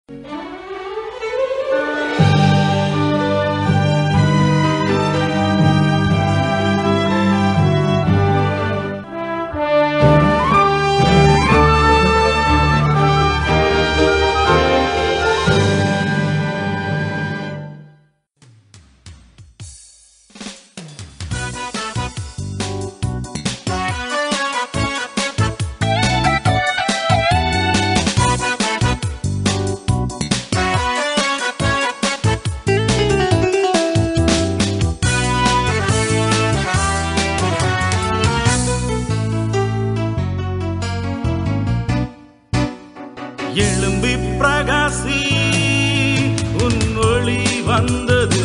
எழும்பி பிரகாசி உன் ஒளி வந்தது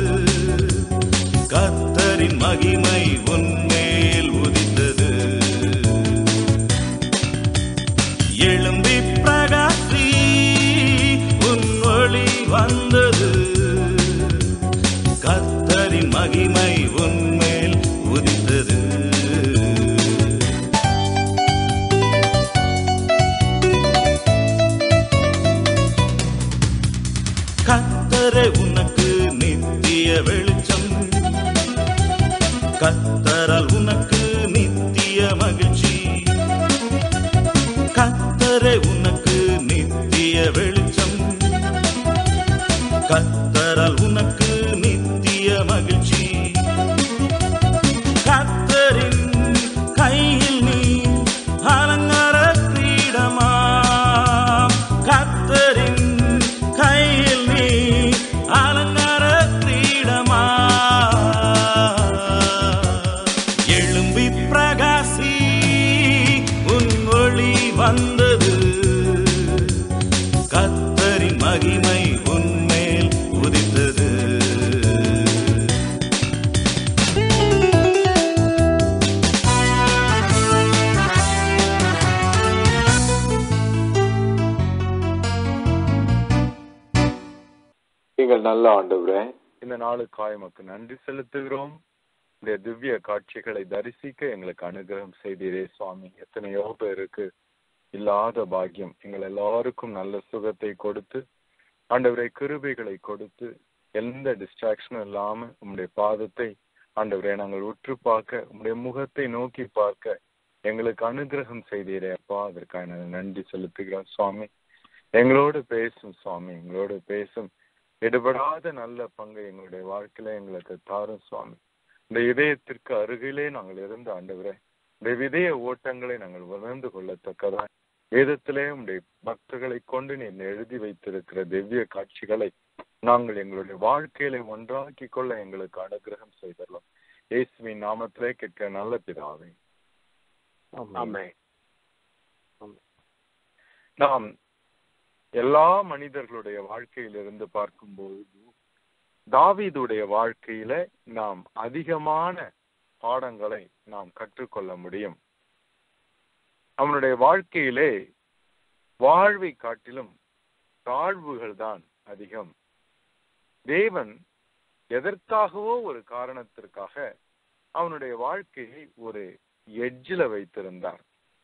கத்தரின் மகிமை உன் மேல் உதித்தது எழும்பி பிரகாசி உன் ஒளி வந்தது கத்தரின் மகிமை உன் மேல் உதித்தது கத்தரை உனக்கு நித்திய வெளிச்சம் கத்தரால் உனக்கு நித்திய மகிழ்ச்சி கத்தரை உனக்கு நித்திய வெளிச்சம் கத்தரால் உனக்கு நித்திய மகிழ்ச்சி கத்தரின் கையில் நீ அலங்கார கிரீடமா கத்தரின் கையில் நீ அலங்கார கிரீடமா எழும்பி பிரகாசி உன் ஒளி வந்தது கத்தரின் மகிமை உன்மேல் உதித்தது நீங்கள் நல்ல ஆண்டவரே இந்த நாளுக்காய் உமக்கு நன்றி செலுத்துகிறோம் இந்த திவ்ய காட்சிகளை தரிசிக்க எங்களுக்கு அனுகிரகம் செய்தீரே சுவாமி எத்தனையோ பேருக்கு இல்லாத பாக்கியம் எங்கள் எல்லாருக்கும் நல்ல சுகத்தை கொடுத்து ஆண்டவரை கிருபைகளை கொடுத்து எந்த டிஸ்ட்ராக்ஷனும் இல்லாம உம்முடைய பாதத்தை ஆண்டவரே நாங்கள் உற்று பார்க்க உம்முடைய முகத்தை நோக்கி பார்க்க எங்களுக்கு அனுகிரகம் செய்தீரே அப்பா அதற்காக நாங்கள் நன்றி செலுத்துகிறோம் சுவாமி எங்களோடு பேசும் சுவாமி எங்களோடு பேசும் எடுபடாத நல்ல பங்கை எங்களுடைய வாழ்க்கையில எங்களுக்கு தாரும் சுவாமி இந்த இதயத்திற்கு அருகிலே நாங்கள் இருந்த ஆண்டவரே இந்த விதய ஓட்டங்களை நாங்கள் உணர்ந்து கொள்ளத்தக்கதா வேதத்திலே உடைய பக்தர்களை கொண்டு நீ எழுதி வைத்திருக்கிற திவ்ய காட்சிகளை நாங்கள் எங்களுடைய வாழ்க்கையில ஒன்றாக்கி கொள்ள எங்களுக்கு அனுகிரகம் செய்தரலாம் இயேசுவின் நாமத்திலே கேட்க நல்ல பிதாவே ஆமென் நாம் எல்லா மனிதர்களுடைய வாழ்க்கையிலிருந்து பார்க்கும்போது தாவீதுடைய வாழ்க்கையில நாம் அதிகமான பாடங்களை நாம் கற்றுக்கொள்ள முடியும் அவனுடைய வாழ்க்கையிலே வாழ்வை காட்டிலும் தாழ்வுகள் தான் அதிகம் தேவன் எதற்காகவோ ஒரு காரணத்திற்காக அவனுடைய வாழ்க்கையை ஒரு எட்ஜில வைத்திருந்தார்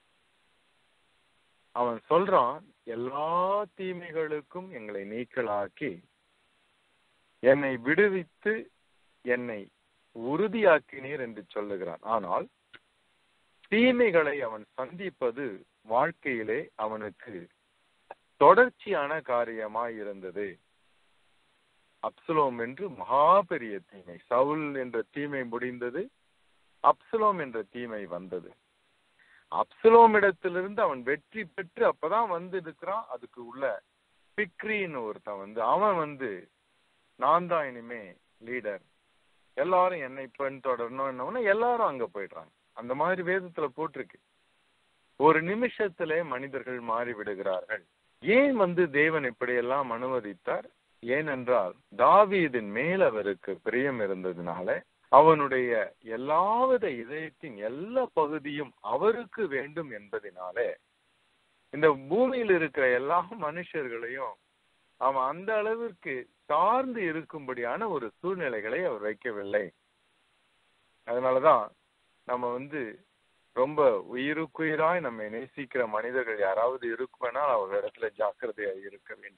அவன் சொல்றான் எல்லா தீமைகளுக்கும் எங்களை நீக்கலாக்கி என்னை விடுவித்து என்னை உறுதியாக்கினீர் என்று சொல்லுகிறான் ஆனால் தீமைகளை அவன் சந்திப்பது வாழ்க்கையிலே அவனுக்கு தொடர்ச்சியான காரியமாய் இருந்தது அப்சலோம் என்று மகா பெரிய தீமை சவுல் என்ற தீமை முடிந்தது அப்சலோம் என்ற தீமை வந்தது அப்சலோம் இடத்திலிருந்து அவன் வெற்றி பெற்று அப்பதான் வந்து இருக்கிறான் அதுக்கு உள்ள பிக்ரின்னு ஒருத்தன் வந்து அவன் வந்து நான் தான் இனிமே லீடர் எல்லாரும் என்னை பெண் தொடரணும் எல்லாரும் அங்க போயிடுறாங்க அந்த மாதிரி வேதத்துல போட்டிருக்கு ஒரு நிமிஷத்திலே மனிதர்கள் மாறி விடுகிறார்கள் ஏன் வந்து தேவன் இப்படியெல்லாம் அனுமதித்தார் ஏனென்றால் தாவீதின் மேல் அவருக்கு பிரியம் இருந்ததுனால அவனுடைய எல்லாவித இதயத்தின் எல்லா பகுதியும் அவருக்கு வேண்டும் என்பதினாலே இந்த பூமியில் இருக்கிற எல்லா மனுஷர்களையும் அவன் அந்த அளவிற்கு சார்ந்து இருக்கும்படியான ஒரு சூழ்நிலைகளை அவர் வைக்கவில்லை அதனாலதான் நம்ம வந்து ரொம்ப உயிருக்குயிராய் நம்மை நேசிக்கிற மனிதர்கள் யாராவது இருக்குமெனால் அவர் இடத்துல ஜாக்கிரதையா இருக்க வேண்டும்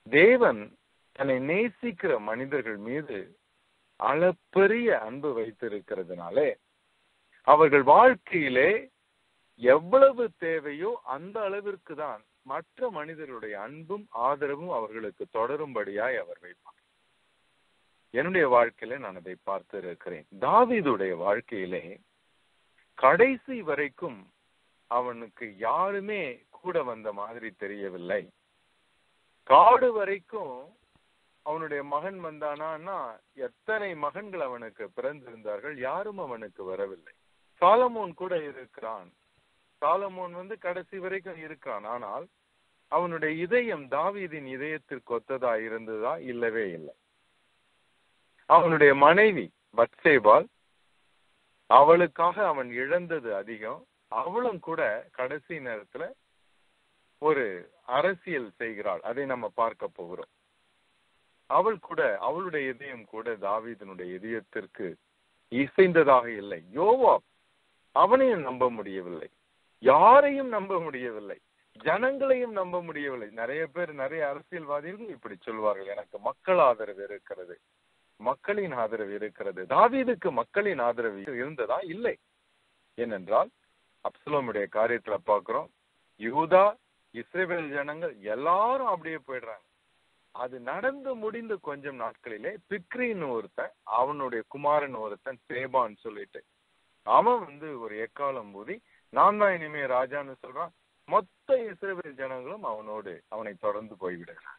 தேவன் தன்னை நேசிக்கிற மனிதர்கள் மீது அளப்பரிய அன்பு வைத்திருக்கிறதுனாலே அவர்கள் வாழ்க்கையிலே எவ்வளவு தேவையோ அந்த அளவிற்கு தான் மற்ற மனிதர்களுடைய அன்பும் ஆதரவும் அவர்களுக்கு தொடரும்படியாய் அவர் வைப்பார் என்னுடைய வாழ்க்கையில நான் அதை பார்த்து இருக்கிறேன் தாவீதுடைய வாழ்க்கையிலே கடைசி வரைக்கும் அவனுக்கு யாருமே கூட வந்த மாதிரி தெரியவில்லை காடு வரைக்கும் அவனுடைய மகன் வந்தானா எத்தனை மகன்கள் அவனுக்கு பிறந்திருந்தார்கள் யாரும் அவனுக்கு வரவில்லை சாலமோன் கூட இருக்கிறான் சாலமோன் வந்து கடைசி வரைக்கும் இருக்கான் ஆனால் அவனுடைய இதயம் தாவீதின் இதயத்திற்கு ஒத்ததா இருந்ததா இல்லவே இல்லை அவனுடைய மனைவி பத்சேபால் அவளுக்காக அவன் இழந்தது அதிகம் அவளும் கூட கடைசி நேரத்துல ஒரு அரசியல் செய்கிறாள் அதை நம்ம பார்க்க போகிறோம் அவள் கூட அவளுடைய இதயம் கூட தாவீதனுடைய இதயத்திற்கு இசைந்ததாக இல்லை யோவா அவனையும் நம்ப முடியவில்லை யாரையும் நம்ப முடியவில்லை ஜனங்களையும் நம்ப முடியவில்லை நிறைய பேர் நிறைய அரசியல்வாதிகள் இப்படி சொல்வார்கள் எனக்கு மக்கள் ஆதரவு இருக்கிறது மக்களின் ஆதரவு இருக்கிறது தாவீதுக்கு மக்களின் ஆதரவு இருந்ததா இல்லை ஏனென்றால் அப்சலோமுடைய காரியத்துல பாக்குறோம் யூதா இஸ்ரேல் ஜனங்கள் எல்லாரும் அப்படியே போயிடுறாங்க அது நடந்து முடிந்த கொஞ்சம் நாட்களிலே பிக்ரின்னு ஒருத்தன் அவனுடைய குமாரன் ஒருத்தன் சேபான்னு சொல்லிட்டு அவன் வந்து ஒரு எக்காலம் ஊதி நான் தான் இனிமே ராஜான்னு சொல்றான் மொத்த இஸ்ரேல் ஜனங்களும் அவனோடு அவனை தொடர்ந்து போய்விடுகிறார்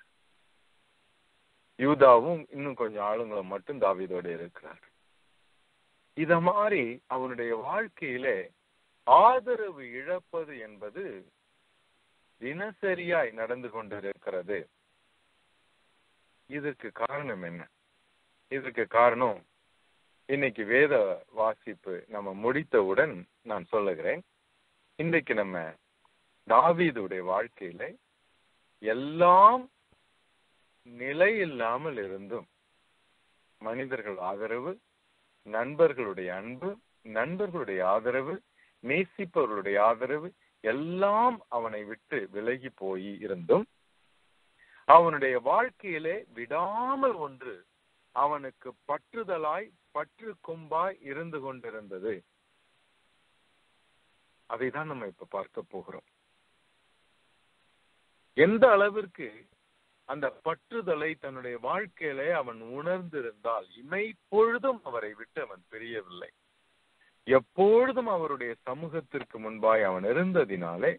யூதாவும் இன்னும் கொஞ்சம் ஆளுங்களும் மட்டும் தாவீதோடு இருக்கிறார் இத மாதிரி அவனுடைய வாழ்க்கையிலே ஆதரவு இழப்பது என்பது தினசரியாய் நடந்து கொண்டிருக்கிறது இதற்கு காரணம் என்ன இதற்கு காரணம் இன்னைக்கு வேத வாசிப்பு நம்ம முடித்தவுடன் நான் சொல்லுகிறேன் இன்றைக்கு நம்ம தாவீதுடைய வாழ்க்கையில எல்லாம் நிலை இல்லாமல் இருந்தும் மனிதர்கள் ஆதரவு நண்பர்களுடைய அன்பு நண்பர்களுடைய ஆதரவு நேசிப்பவர்களுடைய ஆதரவு எல்லாம் அவனை விட்டு விலகி போய் இருந்தும் அவனுடைய வாழ்க்கையிலே விடாமல் ஒன்று அவனுக்கு பற்றுதலாய் பற்று கொம்பாய் இருந்து கொண்டிருந்தது அதைதான் நம்ம இப்ப பார்க்க போகிறோம் எந்த அளவிற்கு அந்த பற்றுதலை தன்னுடைய வாழ்க்கையிலே அவன் உணர்ந்திருந்தால் இமைப்பொழுதும் அவரை விட்டு அவன் பிரியவில்லை எப்பொழுதும் அவருடைய சமூகத்திற்கு முன்பாய் அவன் இருந்ததினாலே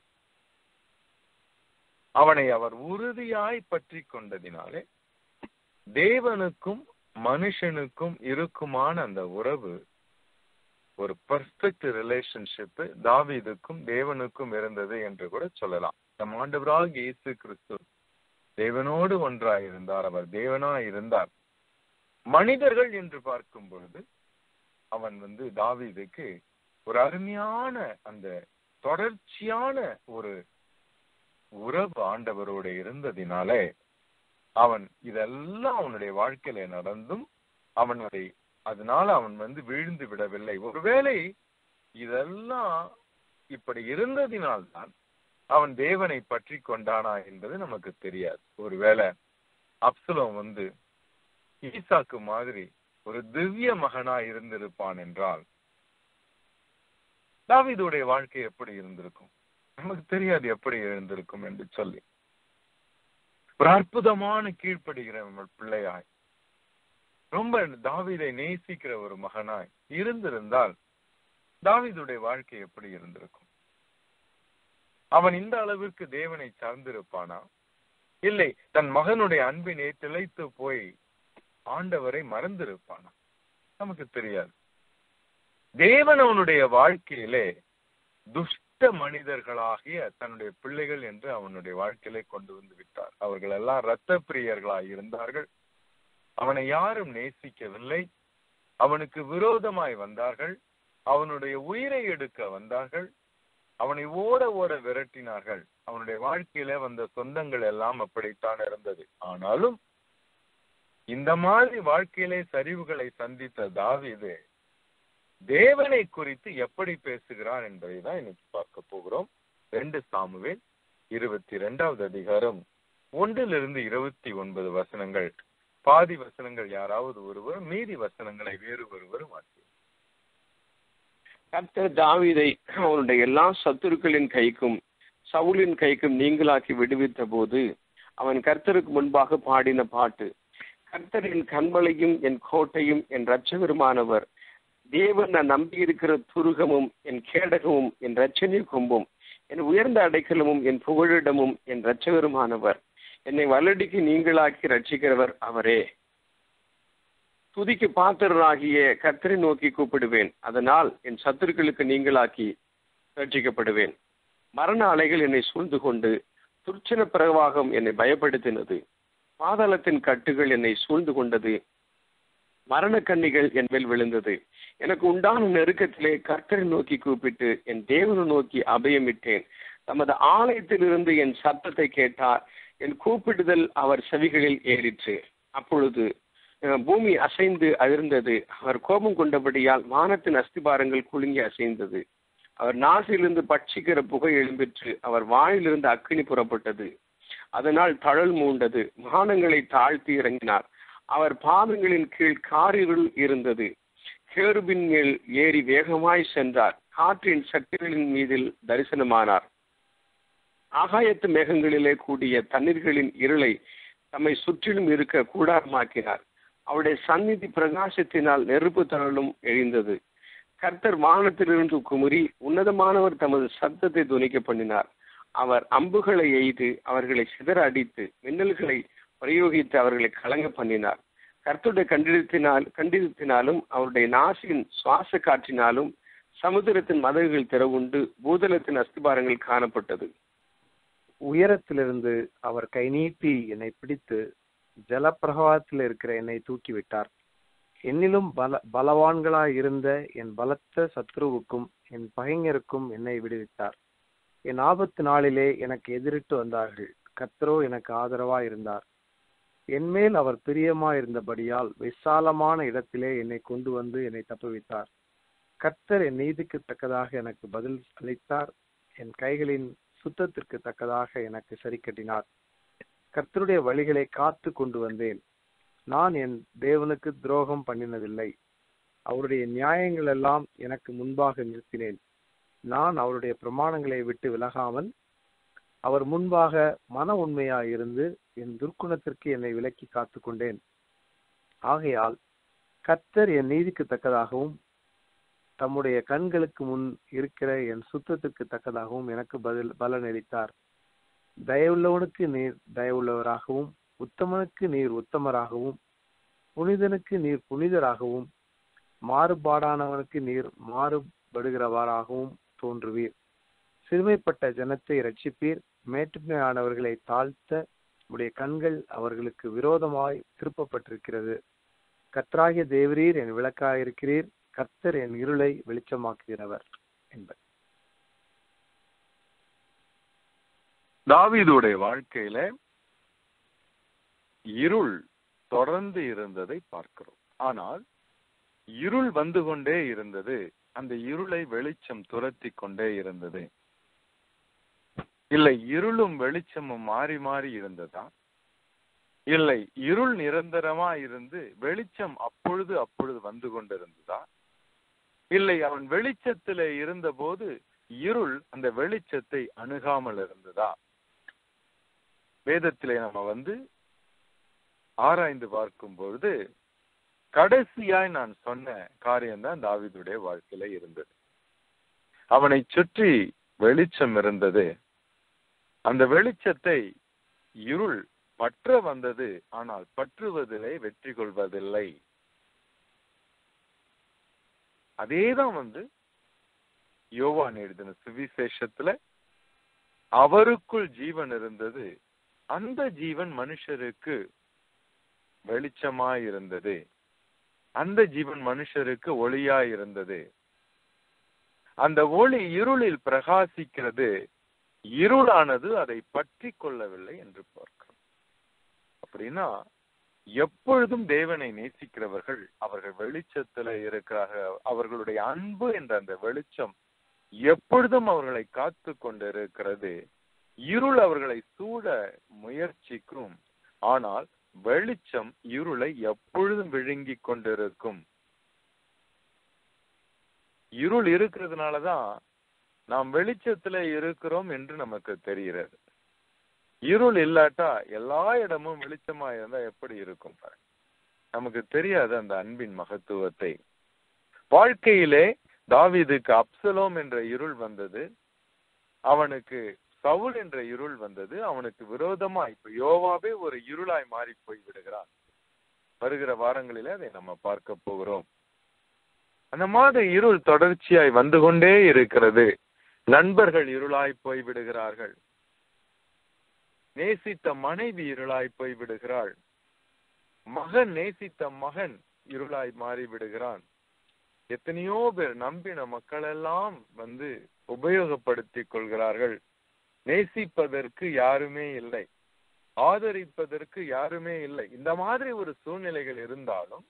அவனை அவர் உறுதியாய் பற்றி கொண்டதினாலே தேவனுக்கும் மனுஷனுக்கும் இருக்குமான அந்த உறவு ஒரு பர்ஃபெக்ட் ரிலேஷன்ஷிப் தாவீதுக்கும் தேவனுக்கும் இருந்தது என்று கூட சொல்லலாம் நம் ஆண்டவராக இயேசு கிறிஸ்து தேவனோடு ஒன்றாய் இருந்தார் அவர் தேவனாய் இருந்தார் மனிதர்கள் என்று பார்க்கும் பொழுது அவன் வந்து தாவீதுக்கு ஒரு அருமையான அந்த தொடர்ச்சியான ஒரு உறவு ஆண்டவரோடு இருந்ததினாலே அவன் இதெல்லாம் அவனுடைய வாழ்க்கையில நடந்தும் அவன் அதை அதனால அவன் வந்து வீழ்ந்து விடவில்லை ஒருவேளை இதெல்லாம் இப்படி இருந்ததினால்தான் அவன் தேவனை பற்றி கொண்டானா என்பது நமக்கு தெரியாது ஒருவேளை அப்சலோம் வந்து ஈசாக்கு மாதிரி ஒரு திவ்ய மகனா இருந்திருப்பான் என்றால் தாவிதுடைய வாழ்க்கை எப்படி இருந்திருக்கும் நமக்கு தெரியாது எப்படி இருந்திருக்கும் என்று சொல்லி ஒரு அற்புதமான கீழ்ப்படுகிற பிள்ளையாய் ரொம்ப தாவிதை நேசிக்கிற ஒரு மகனாய் இருந்திருந்தால் தாவிதுடைய வாழ்க்கை எப்படி இருந்திருக்கும் அவன் இந்த அளவிற்கு தேவனை சார்ந்திருப்பானா இல்லை தன் மகனுடைய அன்பினை திளைத்து போய் ஆண்டவரை மறந்திருப்பானா நமக்கு தெரியாது தேவன் அவனுடைய வாழ்க்கையிலே துஷ்ட மனிதர்களாகிய தன்னுடைய பிள்ளைகள் என்று அவனுடைய வாழ்க்கையிலே கொண்டு வந்து விட்டார் அவர்கள் எல்லாம் இரத்த பிரியர்களாய் இருந்தார்கள் அவனை யாரும் நேசிக்கவில்லை அவனுக்கு விரோதமாய் வந்தார்கள் அவனுடைய உயிரை எடுக்க வந்தார்கள் அவனை ஓட ஓட விரட்டினார்கள் அவனுடைய வாழ்க்கையில வந்த சொந்தங்கள் எல்லாம் அப்படித்தான் இருந்தது ஆனாலும் இந்த மாதிரி வாழ்க்கையிலே சரிவுகளை சந்தித்த தாவிது தேவனை குறித்து எப்படி பேசுகிறான் என்பதை தான் இன்னைக்கு பார்க்க போகிறோம் ரெண்டு சாமுவேல் இருபத்தி இரண்டாவது அதிகாரம் ஒன்றிலிருந்து இருபத்தி ஒன்பது வசனங்கள் பாதி வசனங்கள் யாராவது ஒருவர் மீதி வசனங்களை வேறு ஒருவர் வாசி கர்த்தர் தாவீதை அவனுடைய எல்லா சத்துருக்களின் கைக்கும் சவுலின் கைக்கும் நீங்களாக்கி விடுவித்த போது அவன் கர்த்தருக்கு முன்பாக பாடின பாட்டு கர்த்தரின் கண்மலையும் என் கோட்டையும் என் இரட்சகருமானவர் தேவன் நான் நம்பியிருக்கிற துருகமும் என் கேடகமும் என் ரச்சனை கொம்பும் என் உயர்ந்த அடைக்கலமும் என் புகழிடமும் என் இரட்சகருமானவர் என்னை வல்லடிக்கு நீங்களாக்கி ரட்சிக்கிறவர் அவரே துதிக்கு பாத்திரராகிய கர்த்தரை நோக்கி கூப்பிடுவேன் அதனால் என் சத்துருக்களுக்கு நீங்களாக்கி ரட்சிக்கப்படுவேன் மரண அலைகள் என்னை சூழ்ந்து கொண்டு துர்ச்சன பிரவாகம் என்னை பயப்படுத்தினது பாதாளத்தின் கட்டுகள் என்னை சூழ்ந்து கொண்டது மரண கண்ணிகள் என் மேல் விழுந்தது எனக்கு உண்டான நெருக்கத்திலே கர்த்தரை நோக்கி கூப்பிட்டு என் தேவனை நோக்கி அபயமிட்டேன் தமது ஆலயத்திலிருந்து என் சத்தத்தை கேட்டார் என் கூப்பிடுதல் அவர் செவிகளில் ஏறிற்று அப்பொழுது அஹ், பூமி அசைந்து அதிர்ந்தது அவர் கோபம் கொண்டபடியால் வானத்தின் அஸ்திபாரங்கள் குலுங்கி அசைந்தது அவர் நாசிலிருந்து பட்சிக்கிற புகை எழும்பிற்று அவர் வாயிலிருந்து அக்கினி புறப்பட்டது அதனால் தழல் மூண்டது வானங்களை தாழ்த்தி இறங்கினார் அவர் பாதங்களின் கீழ் காரிருள் இருந்தது கேருபின் மேல் ஏறி வேகமாய் சென்றார் காற்றின் சக்திகளின் மீதில் தரிசனமானார் ஆகாயத்து மேகங்களிலே கூடிய தண்ணீர்களின் இருளை தம்மை சுற்றிலும் இருக்க கூடாரமாக்கினார் அவருடைய சந்நிதி பிரகாசத்தினால் நெருப்பு தழலும் எழிந்தது கர்த்தர் வானத்திலிருந்து குமுறி உன்னதமானவர் தமது சத்தத்தை துணிக்க பண்ணினார் அவர் அம்புகளை எய்து அவர்களை சிதற அடித்து மின்னல்களை பிரயோகித்து அவர்களை கலங்க பண்ணினார் கர்த்தருடைய கண்டிதத்தினால் கண்டிதத்தினாலும் அவருடைய நாசின் சுவாச காற்றினாலும் சமுத்திரத்தின் மதகுகள் திறவுண்டு பூதலத்தின் அஸ்திபாரங்கள் காணப்பட்டது உயரத்திலிருந்து அவர் கை நீட்டி என்னை பிடித்து ஜலப்பிரவாகத்தில் இருக்கிற என்னை தூக்கிவிட்டார் என்னிலும் பல பலவான்களாய் இருந்த என் பலத்த சத்ருவுக்கும் என் பகைஞருக்கும் என்னை விடுவித்தார் என் ஆபத்து நாளிலே எனக்கு எதிரிட்டு வந்தார்கள் கர்த்தரோ எனக்கு ஆதரவாய் இருந்தார் என்மேல் அவர் பிரியமாய் இருந்தபடியால் விசாலமான இடத்திலே என்னை கொண்டு வந்து என்னை தப்புவித்தார் கர்த்தர் என் நீதிக்கு தக்கதாக எனக்கு பதில் அளித்தார் என் கைகளின் சுத்தத்திற்கு தக்கதாக எனக்கு சரி கட்டினார் கர்த்தருடைய வழிகளை காத்து கொண்டு வந்தேன் நான் என் தேவனுக்கு துரோகம் பண்ணினதில்லை அவருடைய நியாயங்கள் எல்லாம் எனக்கு முன்பாக நிறுத்தினேன் நான் அவருடைய பிரமாணங்களை விட்டு விலகாமல் அவர் முன்பாக மன உண்மையாய் இருந்து என் துர்க்குணத்திற்கு என்னை விலக்கி காத்து கொண்டேன் ஆகையால் கர்த்தர் என் நீதிக்கு தக்கதாகவும் தம்முடைய கண்களுக்கு முன் இருக்கிற என் சுத்தத்திற்கு தக்கதாகவும் எனக்கு பதில் பலனளித்தார் தயவுள்ளவனுக்கு நீர் தயவுள்ளவராகவும் உத்தமனுக்கு நீர் உத்தமராகவும் புனிதனுக்கு நீர் புனிதராகவும் மாறுபாடானவனுக்கு நீர் மாறுபடுகிறவராகவும் தோன்றுவீர் சிறுமைப்பட்ட ஜனத்தை ரட்சிப்பீர் மேட்டுமையானவர்களை தாழ்த்த உடைய கண்கள் அவர்களுக்கு விரோதமாய் திருப்பப்பட்டிருக்கிறது கர்த்தராகிய தேவரீர் என் விளக்காயிருக்கிறீர் கர்த்தர் என் இருளை வெளிச்சமாக்குகிறவர் என்பர் தாவீதுடைய வாழ்க்கையில இருள் தொடர்ந்து இருந்ததை பார்க்கிறோம் ஆனால் இருள் வந்து கொண்டே இருந்தது அந்த இருளை வெளிச்சம் துரத்தி கொண்டே இருந்தது இல்லை இருளும் வெளிச்சமும் மாறி மாறி இருந்ததா இல்லை இருள் நிரந்தரமா இருந்து வெளிச்சம் அப்பொழுது அப்பொழுது வந்து கொண்டிருந்ததா இல்லை அவன் வெளிச்சத்திலே இருந்தபோது இருள் அந்த வெளிச்சத்தை அணுகாமல் இருந்ததா வேதத்திலே நம்ம வந்து ஆராய்ந்து பார்க்கும் பொழுது கடைசியாய் நான் சொன்ன காரியம்தான் தாவீதுடைய வாழ்க்கையில இருந்தது அவனை சுற்றி வெளிச்சம் இருந்தது அந்த வெளிச்சத்தை இருள் பற்ற வந்தது ஆனால் பற்றுவதிலே வெற்றி கொள்வதில்லை அதேதான் வந்து யோவான் எழுதின சுவிசேஷத்துல அவருக்குள் ஜீவன் இருந்தது அந்த ஜீவன் மனுஷருக்கு வெளிச்சமாய் இருந்தது அந்த ஜீவன் மனுஷருக்கு ஒளியாய் இருந்தது அந்த ஒளி இருளில் பிரகாசிக்கிறது இருளானது அதை பற்றி கொள்ளவில்லை என்று பார்க்கிறோம் அப்படின்னா எப்பொழுதும் தேவனை நேசிக்கிறவர்கள் அவர்கள் வெளிச்சத்துல இருக்கிறார்கள் அவர்களுடைய அன்பு என்ற அந்த வெளிச்சம் எப்பொழுதும் அவர்களை காத்து கொண்டிருக்கிறது இருள் அவர்களை சூழ முயற்சிக்கும் ஆனால் வெளிச்சம் இருளை எப்பொழுதும் விழுங்கிக் கொண்டிருக்கும் இருள் இருக்கிறதுனாலதான் நாம் வெளிச்சத்துல இருக்கிறோம் என்று நமக்கு தெரிகிறது இருள் இல்லாட்டா எல்லா இடமும் வெளிச்சமா இருந்தா எப்படி இருக்கும் பாருங்க நமக்கு தெரியாது அந்த அன்பின் மகத்துவத்தை வாழ்க்கையிலே தாவீதுக்கு அப்சலோம் என்ற இருள் வந்தது அவனுக்கு சவுல் என்ற இருள் வந்தது அவனுக்கு விரோதமா இப்ப யோவாவே ஒரு இருளாய் மாறி போய் விடுகிறான் வருகிற வாரங்களிலே அதை நம்ம பார்க்க போகிறோம் அந்த மாதிரி இருள் தொடர்ச்சியாய் வந்து கொண்டே இருக்கிறது நண்பர்கள் இருளாய் போய் விடுகிறார்கள் நேசித்த மனைவி இருளாய் போய் விடுகிறாள் மகன் நேசித்த மகன் இருளாய் மாறி விடுகிறான் எத்தனையோ பேர் நம்பின மக்கள் எல்லாம் வந்து உபயோகப்படுத்திக் கொள்கிறார்கள் நேசிப்பதற்கு யாருமே இல்லை ஆதரிப்பதற்கு யாருமே இல்லை இந்த மாதிரி ஒரு சூழ்நிலைகள் இருந்தாலும்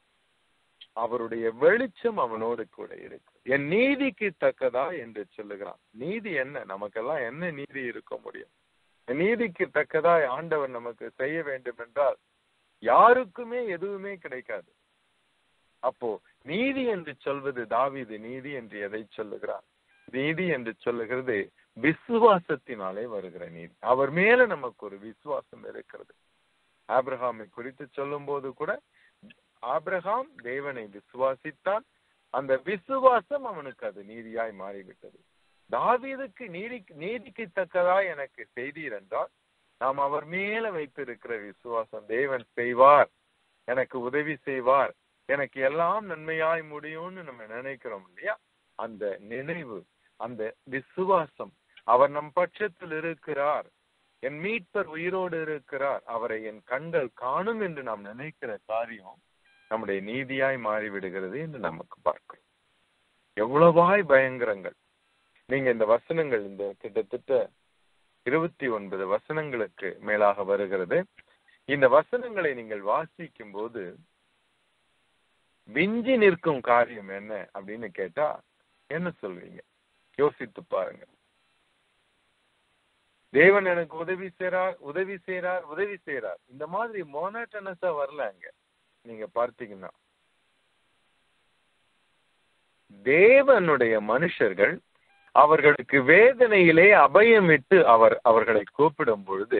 அவருடைய வெளிச்சம் அவனோடு கூட இருக்கு என் நீதிக்கு தக்கதா என்று சொல்லுகிறான் நீதி என்ன நமக்கெல்லாம் என்ன நீதி இருக்க முடியும் என் நீதிக்கு தக்கதாய் ஆண்டவர் நமக்கு செய்ய வேண்டும் என்றால் யாருக்குமே எதுவுமே கிடைக்காது அப்போ நீதி என்று சொல்வது தாவீது நீதி என்று எதை சொல்லுகிறார் நீதி என்று சொல்லுகிறது விசுவாசத்தினாலே வருகிற நீதி அவர் மேல நமக்கு ஒரு விசுவாசம் இருக்கிறது ஆபிரகாமை குறித்து சொல்லும் போது கூட ஆபிரகாம் தேவனை விசுவாசித்தான் அந்த விசுவாசம் அவனுக்கு அது நீதியாய் மாறிவிட்டது தாவீதுக்கு நீதி நீதிக்கு தக்கதா எனக்கு செய்தீர் என்றால் நாம் அவர் மேல வைத்திருக்கிற விசுவாசம் தேவன் செய்வார் எனக்கு உதவி செய்வார் எனக்கு எல்லாம் நன்மையாய் முடியும்னு நம்ம நினைக்கிறோம் இல்லையா அந்த நினைவு அந்த விசுவாசம் அவர் நம் பட்சத்தில் இருக்கிறார் என் மீட்பர் உயிரோடு இருக்கிறார் அவரை என் கண்கள் காணும் என்று நாம் நினைக்கிற காரியம் நம்முடைய நீதியாய் மாறிவிடுகிறது என்று நமக்கு பார்க்கிறோம் எவ்வளவாய் பயங்கரங்கள் நீங்க இந்த வசனங்கள் இந்த கிட்டத்தட்ட இருபத்தி ஒன்பது வசனங்களுக்கு மேலாக வருகிறது இந்த வசனங்களை நீங்கள் வாசிக்கும் போது விஞ்சி நிற்கும் காரியம் என்ன அப்படின்னு கேட்டா என்ன சொல்வீங்க யோசித்து பாருங்க தேவன் எனக்கு உதவி செய்றார் உதவி செய்றார் உதவி செய்றார் இந்த மாதிரி மோனட்டனஸா வரல அங்க நீங்க பார்த்தீங்கன்னா தேவனுடைய மனுஷர்கள் அவர்களுக்கு வேதனையிலே அபயமிட்டு அவர் அவர்களை கூப்பிடும் பொழுது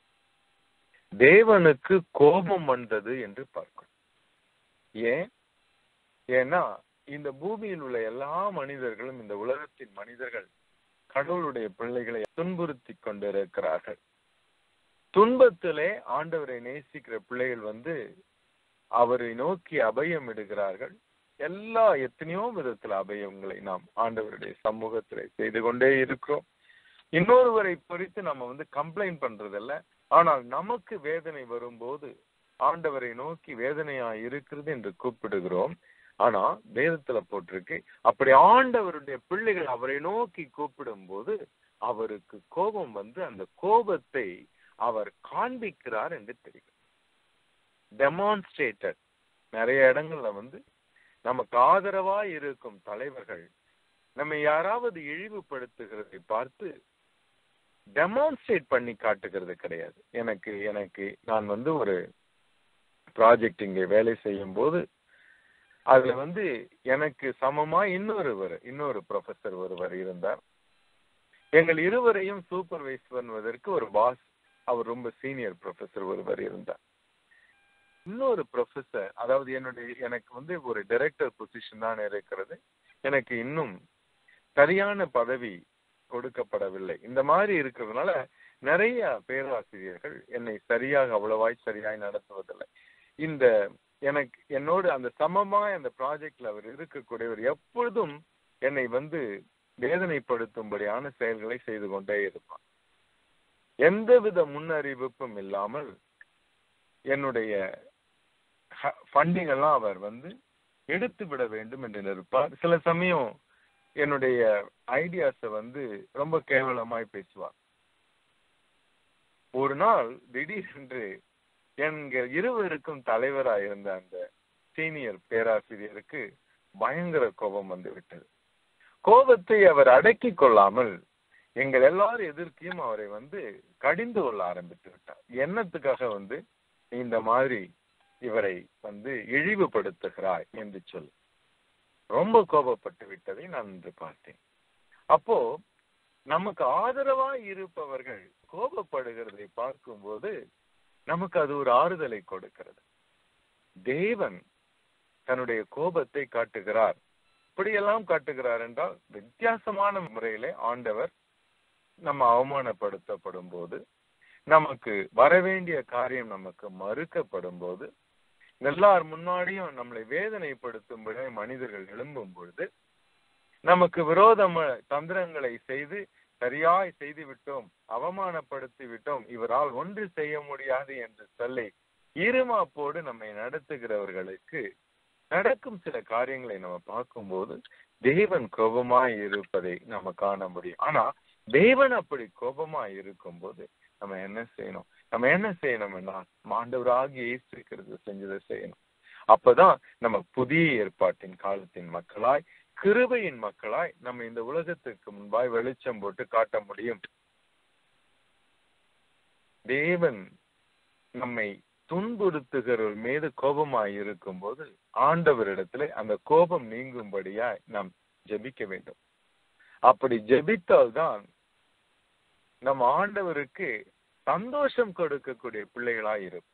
தேவனுக்கு கோபம் வந்தது என்று பார்க்கிறோம் ஏன் ஏன்னா இந்த பூமியில் உள்ள எல்லா மனிதர்களும் இந்த உலகத்தின் மனிதர்கள் கடவுளுடைய பிள்ளைகளை துன்புறுத்தி கொண்டிருக்கிறார்கள் துன்பத்திலே ஆண்டவரை நேசிக்கிற பிள்ளைகள் வந்து அவரை நோக்கி அபயம் இடுகிறார்கள் எல்லா எத்தனையோ விதத்துல அபயங்களை நாம் ஆண்டவருடைய சமூகத்துல செய்து கொண்டே இருக்கிறோம் இன்னொருவரை குறித்து நம்ம வந்து கம்ப்ளைண்ட் பண்றதில்ல ஆனால் நமக்கு வேதனை வரும்போது ஆண்டவரை நோக்கி வேதனையா இருக்கிறது என்று கூப்பிடுகிறோம் ஆனா வேதத்துல போட்டிருக்கு அப்படி ஆண்டவருடைய பிள்ளைகள் அவரை நோக்கி கூப்பிடும் போது அவருக்கு கோபம் வந்து அந்த கோபத்தை அவர் காண்பிக்கிறார் என்று தெரியும் டெமான்ஸ்ட்ரேட்டட் நிறைய இடங்கள்ல வந்து நமக்கு ஆதரவா இருக்கும் தலைவர்கள் நம்ம யாராவது இழிவுபடுத்துகிறதை பார்த்து டெமான்ஸ்ட்ரேட் பண்ணி காட்டுகிறது கிடையாது எனக்கு எனக்கு நான் வந்து ஒரு ப்ராஜெக்ட் இங்கே வேலை செய்யும் போது அதுல வந்து எனக்கு சமமா இன்னொருவர் இன்னொரு ப்ரொஃபசர் ஒருவர் இருந்தார் எங்கள் இருவரையும் சூப்பர்வைஸ் பண்ணுவதற்கு ஒரு பாஸ் அவர் ரொம்ப சீனியர் ப்ரொஃபசர் ஒருவர் இருந்தார் இன்னொரு ப்ரொஃபசர் அதாவது என்னுடைய எனக்கு வந்து ஒரு டைரக்டர் பொசிஷன் தான் இருக்கிறது எனக்கு இன்னும் சரியான பதவி கொடுக்கப்படவில்லை இந்த மாதிரி இருக்கிறதுனால நிறைய பேராசிரியர்கள் என்னை சரியாக அவ்வளவாய் சரியாய் நடத்துவதில்லை இந்த எனக்கு என்னோடு அந்த சமமாய் அந்த ப்ராஜெக்ட்ல அவர் இருக்கக்கூடியவர் எப்பொழுதும் என்னை வந்து வேதனைப்படுத்தும்படியான செயல்களை செய்து கொண்டே இருப்பார் எந்தவித முன்னறிவிப்பும் இல்லாமல் என்னுடைய ஃபண்டிங் எல்லாம் அவர் வந்து எடுத்து விட வேண்டும் என்று நிற்பார் சில சமயம் என்னுடைய ஐடியாஸ வந்து ரொம்ப கேவலமாய் பேசுவார் ஒரு நாள் திடீரென்று என்கிற இருவருக்கும் தலைவராக இருந்த அந்த சீனியர் பேராசிரியருக்கு பயங்கர கோபம் வந்து விட்டது கோபத்தை அவர் அடக்கிக் கொள்ளாமல் எங்கள் எல்லாரும் எதிர்க்கையும் அவரை வந்து கடிந்து கொள்ள ஆரம்பித்து விட்டார் என்னத்துக்காக வந்து நீ இந்த மாதிரி இவரை வந்து இழிவுபடுத்துகிறாய் என்று சொல் ரொம்ப கோபப்பட்டு விட்டதை நான் இன்று பார்த்தேன் அப்போ நமக்கு ஆதரவா இருப்பவர்கள் கோபப்படுகிறதை பார்க்கும்போது நமக்கு அது ஒரு ஆறுதலை கொடுக்கிறது தேவன் தன்னுடைய கோபத்தை காட்டுகிறார் இப்படியெல்லாம் காட்டுகிறார் என்றால் வித்தியாசமான முறையிலே ஆண்டவர் நம்ம அவமானப்படுத்தப்படும் போது நமக்கு வரவேண்டிய காரியம் நமக்கு மறுக்கப்படும் போது எல்லார் முன்னாடியும் நம்மளை வேதனைப்படுத்தும்படி மனிதர்கள் எழும்பும் பொழுது நமக்கு விரோதம் தந்திரங்களை செய்து சரியாய் செய்து விட்டோம் அவமானப்படுத்தி விட்டோம் இவரால் ஒன்று செய்ய முடியாது என்று சொல்லி இருமாப்போடு நம்மை நடத்துகிறவர்களுக்கு நடக்கும் சில காரியங்களை நம்ம பார்க்கும்போது தேவன் கோபமாய் இருப்பதை நம்ம காண முடியும் ஆனா தேவன் அப்படி கோபமாய் இருக்கும்போது நம்ம என்ன செய்யணும் நம்ம என்ன செய்யணும்னா மாண்டவராகி இயேசு செஞ்சதை செய்யணும் அப்பதான் நம்ம புதிய ஏற்பாட்டின் காலத்தின் மக்களாய் கிருபையின் மக்களாய் நம்ம இந்த உலகத்துக்கு முன்பாய் வெளிச்சம் போட்டு காட்ட முடியும் தேவன் நம்மை துன்புறுத்துகிறவர் மீது கோபமாய் இருக்கும் போது ஆண்டவரிடத்துல அந்த கோபம் நீங்கும்படியாய் நாம் ஜெபிக்க வேண்டும் அப்படி ஜெபித்தால்தான் நம்ம ஆண்டவருக்கு சந்தோஷம் கொடுக்கக்கூடிய பிள்ளைகளாய் இருக்கும்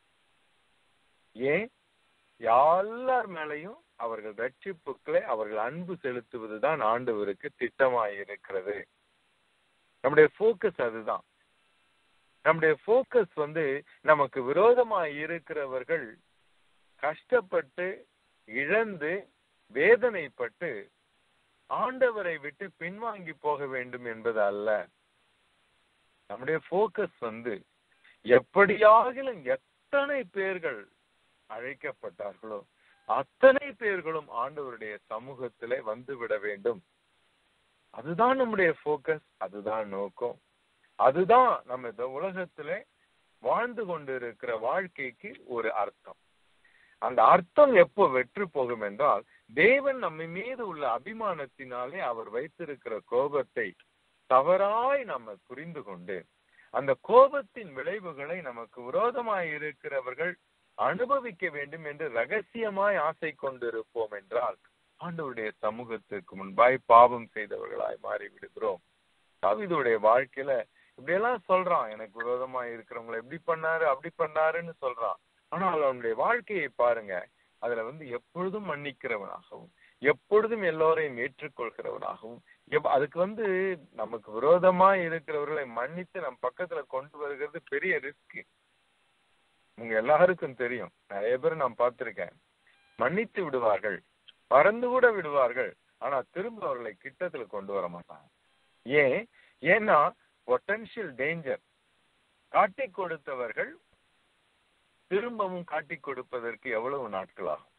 ஏன் எல்லார் மேலையும் அவர்கள் ரட்சிப்புக்களை அவர்கள் அன்பு செலுத்துவதுதான் ஆண்டவருக்கு திட்டமாய் இருக்கிறது நம்முடைய போக்கஸ் அதுதான் நம்முடைய போக்கஸ் வந்து நமக்கு விரோதமாய் இருக்கிறவர்கள் கஷ்டப்பட்டு இழந்து வேதனைப்பட்டு ஆண்டவரை விட்டு பின்வாங்கி போக வேண்டும் என்பது அல்ல நம்முடைய போக்கஸ் வந்து எப்படியாகிலும் எத்தனை பேர்கள் அழைக்கப்பட்டார்களோ அத்தனை பேர்களும் ஆண்டவருடைய சமூகத்திலே வந்து விட வேண்டும் அதுதான் நம்முடைய போக்கஸ் அதுதான் நோக்கம் அதுதான் நம்ம இந்த உலகத்திலே வாழ்ந்து கொண்டிருக்கிற வாழ்க்கைக்கு ஒரு அர்த்தம் அந்த அர்த்தம் எப்போ வெற்றி போகும் என்றால் தேவன் நம்ம மீது உள்ள அபிமானத்தினாலே அவர் வைத்திருக்கிற கோபத்தை தவறாய் நம்ம புரிந்து கொண்டு அந்த கோபத்தின் விளைவுகளை நமக்கு விரோதமாய் இருக்கிறவர்கள் அனுபவிக்க வேண்டும் என்று ரகசியமாய் ஆசை கொண்டிருப்போம் என்றால் ஆண்டவருடைய சமூகத்திற்கு முன்பாய் பாவம் செய்தவர்களாய் மாறி விடுகிறோம் தாவிதுடைய வாழ்க்கையில இப்படியெல்லாம் சொல்றான் எனக்கு விரோதமா இருக்கிறவங்களை எப்படி பண்ணாரு அப்படி பண்ணாருன்னு சொல்றான் ஆனால் அவனுடைய வாழ்க்கையை பாருங்க அதுல வந்து எப்பொழுதும் மன்னிக்கிறவனாகவும் எப்பொழுதும் எல்லோரையும் ஏற்றுக்கொள்கிறவனாகவும் அதுக்கு வந்து நமக்கு விரோதமா இருக்கிறவர்களை மன்னித்து நம் பக்கத்துல கொண்டு வருகிறது பெரிய ரிஸ்க் உங்க எல்லாருக்கும் தெரியும் நிறைய பேர் நான் பார்த்திருக்கேன் மன்னித்து விடுவார்கள் பறந்து கூட விடுவார்கள் ஆனா திரும்ப அவர்களை கிட்டத்துல கொண்டு வர மாட்டாங்க ஏன் ஏன்னா பொட்டன்ஷியல் டேஞ்சர் காட்டி கொடுத்தவர்கள் திரும்பவும் காட்டி கொடுப்பதற்கு எவ்வளவு நாட்கள் ஆகும்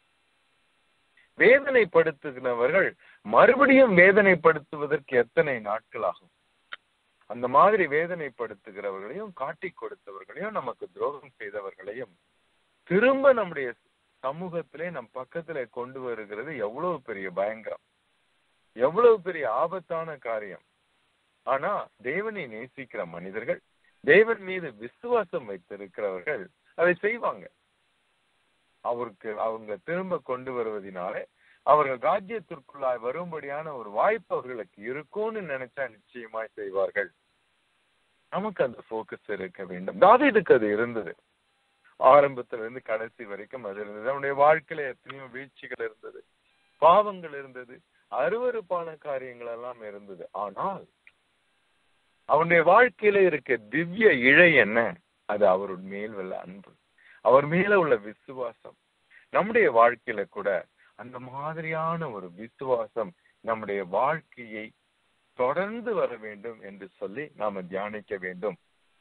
வேதனைப்படுத்துகிறவர்கள் மறுபடியும் வேதனைப்படுத்துவதற்கு எத்தனை நாட்கள் ஆகும் அந்த மாதிரி வேதனைப்படுத்துகிறவர்களையும் காட்டி கொடுத்தவர்களையும் நமக்கு துரோகம் செய்தவர்களையும் திரும்ப நம்முடைய சமூகத்திலே நம் பக்கத்துல கொண்டு வருகிறது எவ்வளவு பெரிய பயங்கரம் எவ்வளவு பெரிய ஆபத்தான காரியம் ஆனா தேவனை நேசிக்கிற மனிதர்கள் தேவன் மீது விசுவாசம் வைத்திருக்கிறவர்கள் அதை செய்வாங்க அவருக்கு அவங்க திரும்ப கொண்டு வருவதனாலே அவர்கள் ராஜ்யத்திற்குள்ளாய் வரும்படியான ஒரு வாய்ப்பு அவர்களுக்கு இருக்கும்னு நினைச்சா நிச்சயமாய் செய்வார்கள் நமக்கு அந்த போக்கஸ் இருக்க வேண்டும் தாவீதுக்கு அது இருந்தது ஆரம்பத்துல இருந்து கடைசி வரைக்கும் அது இருந்தது அவனுடைய வாழ்க்கையில எத்தனையோ வீழ்ச்சிகள் இருந்தது பாவங்கள் இருந்தது அருவறுப்பான காரியங்கள் எல்லாம் இருந்தது ஆனால் அவனுடைய வாழ்க்கையில இருக்க திவ்ய இழை என்ன அது அவருடைய மேல் உள்ள அன்பு அவர் மேல உள்ள விசுவாசம் நம்முடைய வாழ்க்கையில கூட அந்த மாதிரியான ஒரு விசுவாசம் நம்முடைய வாழ்க்கையை தொடர்ந்து வர வேண்டும் என்று சொல்லி நாம தியானிக்க வேண்டும்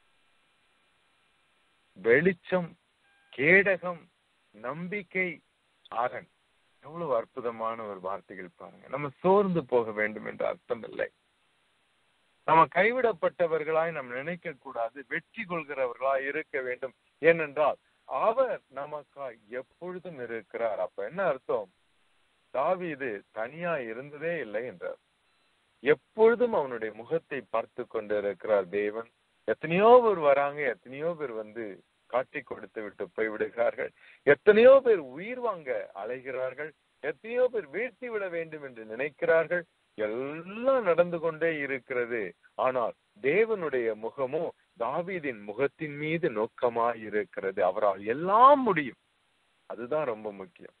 வெளிச்சம் கேடகம் நம்பிக்கை அரண் எவ்வளவு அற்புதமான ஒரு வார்த்தைகள் பாருங்க நம்ம சோர்ந்து போக வேண்டும் என்ற அர்த்தம் இல்லை நம்ம கைவிடப்பட்டவர்களாய் நாம் நினைக்க கூடாது வெற்றி கொள்கிறவர்களாய் இருக்க வேண்டும் ஏனென்றால் அவர் நமக்காய் எப்பொழுதும் இருக்கிறார் அப்ப என்ன அர்த்தம் தாவீது தனியா இருந்ததே இல்லை என்றார் எப்பொழுதும் அவனுடைய முகத்தை பார்த்து கொண்டு இருக்கிறார் தேவன் எத்தனையோ பேர் வராங்க எத்தனையோ பேர் வந்து காட்டி கொடுத்து விட்டு போய்விடுகிறார்கள் எத்தனையோ பேர் உயிர் வாங்க அலைகிறார்கள் எத்தனையோ பேர் வீழ்த்தி விட வேண்டும் என்று நினைக்கிறார்கள் எல்லாம் நடந்து கொண்டே இருக்கிறது ஆனால் தேவனுடைய முகமோ தாவீதின் முகத்தின் மீது நோக்கமாய் இருக்கிறது அவரால் எல்லாம் முடியும் அதுதான் ரொம்ப முக்கியம்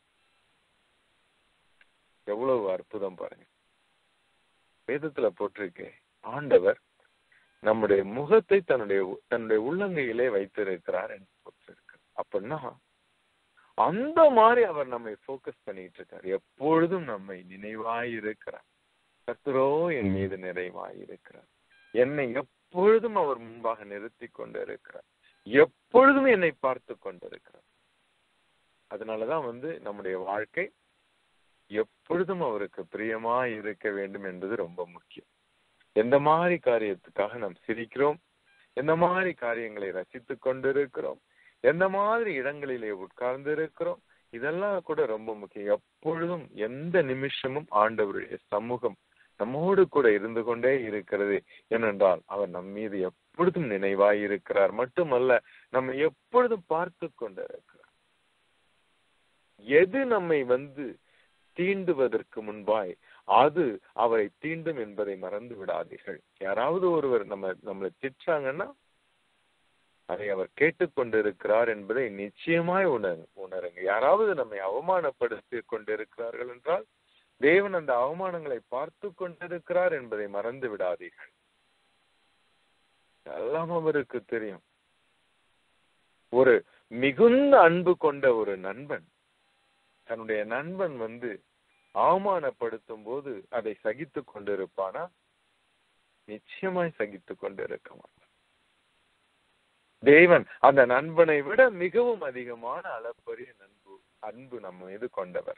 எவ்வளவு அற்புதம் பாருங்க வேதத்துல போட்டிருக்கு ஆண்டவர் நம்முடைய முகத்தை தன்னுடைய தன்னுடைய உள்ளங்கையிலே வைத்திருக்கிறார் என்று போட்டிருக்கு அப்படின்னா அந்த மாதிரி அவர் நம்மை போக்கஸ் பண்ணிட்டு இருக்கார் எப்பொழுதும் நம்மை நினைவாய் இருக்கிறார் கர்த்தரோ என் மீது நிறைவாய் இருக்கிறார் என்னை எப்பொழுதும் அவர் முன்பாக நிறுத்தி கொண்டு இருக்கிறார் எப்பொழுதும் என்னை பார்த்து கொண்டிருக்கிறார் அதனாலதான் வந்து நம்முடைய வாழ்க்கை எப்பொழுதும் அவருக்கு பிரியமா இருக்க வேண்டும் என்பது ரொம்ப முக்கியம் எந்த மாதிரி காரியத்துக்காக நாம் சிரிக்கிறோம் எந்த மாதிரி காரியங்களை ரசித்துக் கொண்டிருக்கிறோம் எந்த மாதிரி இடங்களிலே உட்கார்ந்து இருக்கிறோம் இதெல்லாம் கூட ரொம்ப முக்கியம் எப்பொழுதும் எந்த நிமிஷமும் ஆண்டவருடைய சமூகம் நம்மோடு கூட இருந்து கொண்டே இருக்கிறது ஏனென்றால் அவர் நம் மீது எப்பொழுதும் நினைவாய் இருக்கிறார் மட்டுமல்ல நம்ம எப்பொழுதும் பார்த்து கொண்டிருக்கிறார் எது நம்மை வந்து தீண்டுவதற்கு முன்பாய் அது அவரை தீண்டும் என்பதை மறந்து விடாதீர்கள் யாராவது ஒருவர் நம்ம நம்மளை திட்டுறாங்கன்னா அதை அவர் கேட்டுக்கொண்டிருக்கிறார் என்பதை நிச்சயமாய் உணர் உணருங்க யாராவது நம்மை அவமானப்படுத்தி கொண்டிருக்கிறார்கள் என்றால் தேவன் அந்த அவமானங்களை பார்த்து கொண்டிருக்கிறார் என்பதை மறந்து விடாதீர்கள் எல்லாம் அவருக்கு தெரியும் ஒரு மிகுந்த அன்பு கொண்ட ஒரு நண்பன் தன்னுடைய நண்பன் வந்து அவமானப்படுத்தும் போது அதை சகித்து கொண்டிருப்பானா நிச்சயமாய் சகித்து கொண்டிருக்க மாட்டான் தேவன் அந்த நண்பனை விட மிகவும் அதிகமான அளப்பரிய நண்பு அன்பு நம்ம மீது கொண்டவர்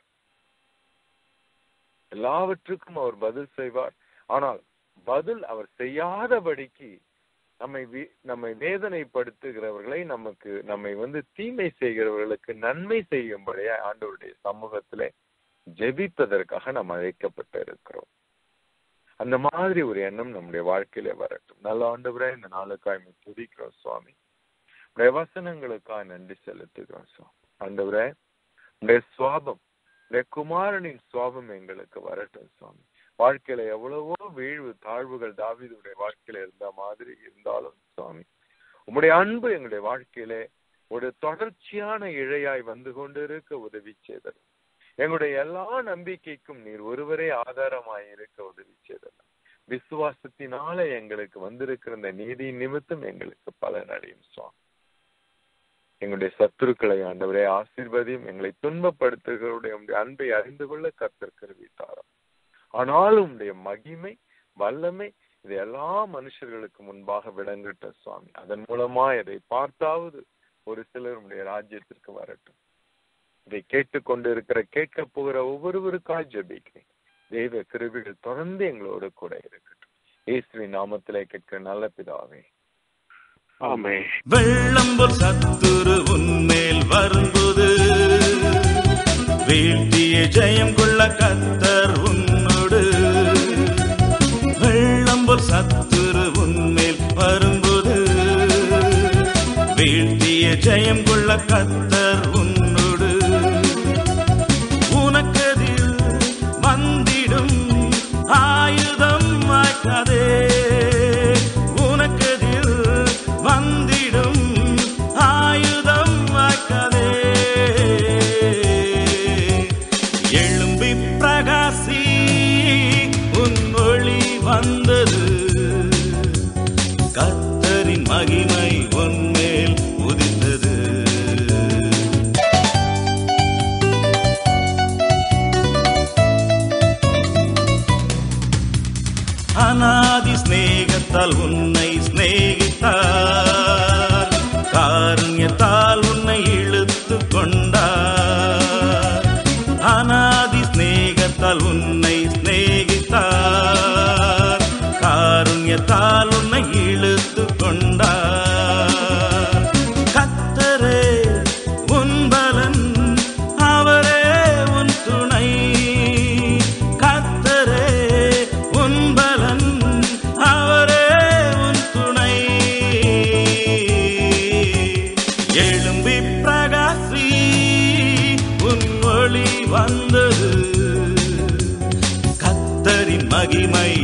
எல்லாவற்றுக்கும் அவர் பதில் செய்வார் ஆனால் பதில் அவர் செய்யாதபடிக்கு நம்மை நம்மை வேதனைப்படுத்துகிறவர்களை நமக்கு நம்மை வந்து தீமை செய்கிறவர்களுக்கு நன்மை செய்யும்படியா ஆண்டவருடைய சமூகத்திலே ஜெபிப்பதற்காக நாம் அழைக்கப்பட்டு இருக்கிறோம் அந்த மாதிரி ஒரு எண்ணம் நம்முடைய வாழ்க்கையில வரட்டும் நல்ல ஆண்டவரே இந்த நாளுக்காய் துதிக்கிறோம் சுவாமி உடைய வசனங்களுக்காக நன்றி செலுத்துகிறோம் சுவாமி ஆண்டவரே உடைய சுவாபம் உடைய குமாரனின் சுவாபம் எங்களுக்கு வரட்டும் சுவாமி வாழ்க்கையில எவ்வளவோ வீழ்வு தாழ்வுகள் தாவிதுடைய வாழ்க்கையில இருந்த மாதிரி இருந்தாலும் சுவாமி உம்முடைய அன்பு எங்களுடைய வாழ்க்கையிலே ஒரு தொடர்ச்சியான இழையாய் வந்து கொண்டிருக்க உதவி செய்தது எங்களுடைய எல்லா நம்பிக்கைக்கும் நீர் ஒருவரே ஆதாரமாய் இருக்க உதவி செய்தது விசுவாசத்தினால எங்களுக்கு வந்திருக்கிற இந்த நீதி நிமித்தம் எங்களுக்கு பலன் அடையும் சுவாமி எங்களுடைய சத்துருக்களை ஆண்டவரே ஆசீர்வதியும் எங்களை துன்பப்படுத்துகிறவருடைய உடைய அன்பை அறிந்து கொள்ள கர்த்தர் கருவித்தாராம் ஆனாலும் உடைய மகிமை வல்லமை இது எல்லா மனுஷர்களுக்கு முன்பாக விளங்கட்ட சுவாமி அதன் மூலமா இதை பார்த்தாவது ஒரு சிலர் உடைய ராஜ்யத்திற்கு வரட்டும் இதை கேட்டுக்கொண்டு இருக்கிற கேட்க போகிற ஒவ்வொருவருக்காய் ஜபிக்கிறேன் தெய்வ கிருபிகள் தொடர்ந்து எங்களோடு கூட இருக்கட்டும் இயேசுவின் நாமத்திலே கேட்கிற நல்ல பிதாவே ஆமே வெள்ளம்போல் சத்துரு உன்மேல் வரும்போது வீழ்த்திய ஜெயம் கொள்ள கத்தர் உன்னோடு வெள்ளம்போல் சத்துரு உன்மேல் வரும்போது வீழ்த்திய ஜெயம் கொள்ள கத்தர் உன்னோடு உனக்கதில் வந்திடும் ஆயுதம் மாற்றாதே உனக்கதில் வந்திடும் ஆயுதம் மாற்றாதே எழும்பி பிரகாசி உன் ஒளி வந்தது கத்தரின் மகிமை உன்மேல் உதித்தது அநாதி சிநேகத்தால் உன்னை சிநேகித்தார் காருண்யத்தால் உன்னை இழுத்து கொண்டார் அநாதி சிநேகத்தால் உன்னை சிநேகித்தார் காருண்யத்தால் உன்னை இழுத்து கொண்டார் கத்தரே உன் பலன் அவரே உன் துணை கத்தரே உன் பலன் பிரகாசி உன் ஒளி வந்தது கத்தரின் மகிமை